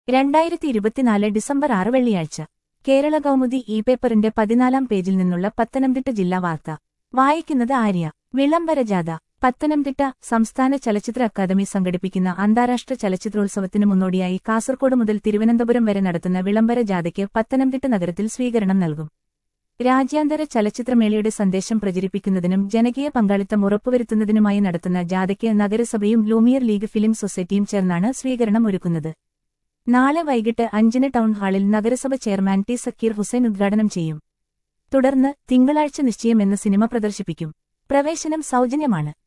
രണ്ടായിരത്തി ഇരുപത്തിനാല് ഡിസംബർ ആറ് വെള്ളിയാഴ്ച കേരള കൗമുദി ഇ പേപ്പറിന്റെ പതിനാലാം പേജിൽ നിന്നുള്ള പത്തനംതിട്ട ജില്ലാ വാർത്ത വായിക്കുന്നത് ആര്യ വിളംബരജാഥ പത്തനംതിട്ട സംസ്ഥാന ചലച്ചിത്ര അക്കാദമി സംഘടിപ്പിക്കുന്ന അന്താരാഷ്ട്ര ചലച്ചിത്രോത്സവത്തിനു മുന്നോടിയായി കാസർകോട് മുതൽ തിരുവനന്തപുരം വരെ നടത്തുന്ന വിളംബര ജാഥയ്ക്ക് പത്തനംതിട്ട നഗരത്തിൽ സ്വീകരണം നൽകും രാജ്യാന്തര ചലച്ചിത്രമേളയുടെ സന്ദേശം പ്രചരിപ്പിക്കുന്നതിനും ജനകീയ പങ്കാളിത്തം ഉറപ്പുവരുത്തുന്നതിനുമായി നടത്തുന്ന ജാഥയ്ക്ക് നഗരസഭയും ലൂമിയർ ലീഗ് ഫിലിം സൊസൈറ്റിയും ചേർന്നാണ് സ്വീകരണം ഒരുക്കുന്നത് നാളെ വൈകിട്ട് അഞ്ചിന് ടൗൺ ഹാളിൽ നഗരസഭ ചെയർമാൻ ടി സക്കീർ ഹുസൈൻ ഉദ്ഘാടനം ചെയ്യും തുടർന്ന് തിങ്കളാഴ്ച നിശ്ചയം എന്ന സിനിമ പ്രദർശിപ്പിക്കും പ്രവേശനം സൗജന്യമാണ്